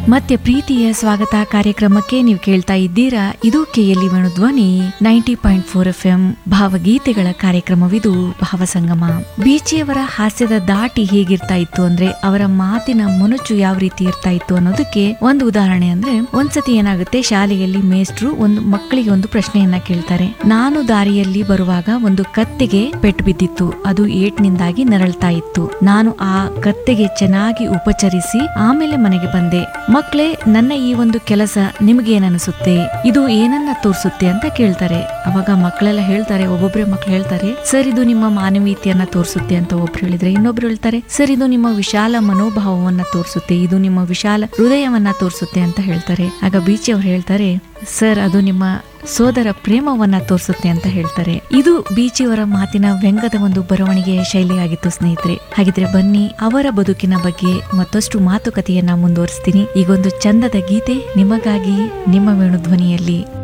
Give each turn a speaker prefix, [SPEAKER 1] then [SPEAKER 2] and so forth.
[SPEAKER 1] ಮತ್ತೆ ಪ್ರೀತಿಯ ಸ್ವಾಗತ ಕಾರ್ಯಕ್ರಮಕ್ಕೆ ನೀವು ಕೇಳ್ತಾ ಇದ್ದೀರಾ ಇದು ಕೆಎಲ್ಇ ಧ್ವನಿ ninety point four F M ಭಾವಗೀತೆಗಳ ಕಾರ್ಯಕ್ರಮವಿದು ಭಾವಸಂಗಮ ಬೀಚಿಯವರ ಹಾಸ್ಯದ ದಾಟಿ ಹೇಗಿರ್ತಾ ಇತ್ತು ಅಂದ್ರೆ ಅವರ ಮಾತಿನ ಮೊನಚು ಯಾವ ರೀತಿ ಇರ್ತಾ ಇತ್ತು ಅನ್ನೋದಕ್ಕೆ ಒಂದು ಉದಾಹರಣೆ ಅಂದ್ರೆ ಒಂದ್ಸತಿ ಏನಾಗುತ್ತೆ ಶಾಲೆಯಲ್ಲಿ ಮೇಷ್ಟ್ರು ಒಂದು ಮಕ್ಕಳಿಗೆ ಒಂದು ಪ್ರಶ್ನೆಯನ್ನ ಕೇಳ್ತಾರೆ ನಾನು ದಾರಿಯಲ್ಲಿ ಬರುವಾಗ ಒಂದು ಕತ್ತೆಗೆ ಪೆಟ್ಟು ಬಿದ್ದಿತ್ತು ಅದು ಏಟ್ನಿಂದಾಗಿ ನರಳ್ತಾ ಇತ್ತು ನಾನು ಆ ಕತ್ತೆಗೆ ಚೆನ್ನಾಗಿ ಉಪಚರಿಸಿ ಆಮೇಲೆ ಮನೆಗೆ ಬಂದೆ ಮಕ್ಕಳೇ ನನ್ನ ಈ ಒಂದು ಕೆಲಸ ನಿಮ್ಗೆ ಏನನ್ಸುತ್ತೆ ಇದು ಏನನ್ನ ತೋರಿಸುತ್ತೆ ಅಂತ ಕೇಳ್ತಾರೆ ಅವಾಗ ಮಕ್ಕಳೆಲ್ಲ ಹೇಳ್ತಾರೆ ಒಬ್ಬೊಬ್ರೆ ಮಕ್ಳು ಹೇಳ್ತಾರೆ ಸರ್ ಇದು ನಿಮ್ಮ ಮಾನವೀಯತೆಯನ್ನ ತೋರಿಸುತ್ತೆ ಅಂತ ಒಬ್ರು ಹೇಳಿದ್ರೆ ಇನ್ನೊಬ್ರು ಹೇಳ್ತಾರೆ ಸರ್ ಇದು ನಿಮ್ಮ ವಿಶಾಲ ಮನೋಭಾವವನ್ನ ತೋರಿಸುತ್ತೆ ಇದು ನಿಮ್ಮ ವಿಶಾಲ ಹೃದಯವನ್ನ ತೋರಿಸುತ್ತೆ ಅಂತ ಹೇಳ್ತಾರೆ ಆಗ ಬೀಚಿ ಅವ್ರು ಹೇಳ್ತಾರೆ ಸರ್ ಅದು ನಿಮ್ಮ ಸೋದರ ಪ್ರೇಮವನ್ನ ತೋರಿಸುತ್ತೆ ಅಂತ ಹೇಳ್ತಾರೆ ಇದು ಬೀಚಿಯವರ ಮಾತಿನ ವ್ಯಂಗದ ಒಂದು ಬರವಣಿಗೆಯ ಶೈಲಿಯಾಗಿತ್ತು ಸ್ನೇಹಿತರೆ ಹಾಗಿದ್ರೆ ಬನ್ನಿ ಅವರ ಬದುಕಿನ ಬಗ್ಗೆ ಮತ್ತಷ್ಟು ಮಾತುಕತೆಯನ್ನ ಮುಂದುವರಿಸ್ತೀನಿ ಈಗೊಂದು ಚಂದದ ಗೀತೆ ನಿಮಗಾಗಿ ನಿಮ್ಮ ವೇಣು ಧ್ವನಿಯಲ್ಲಿ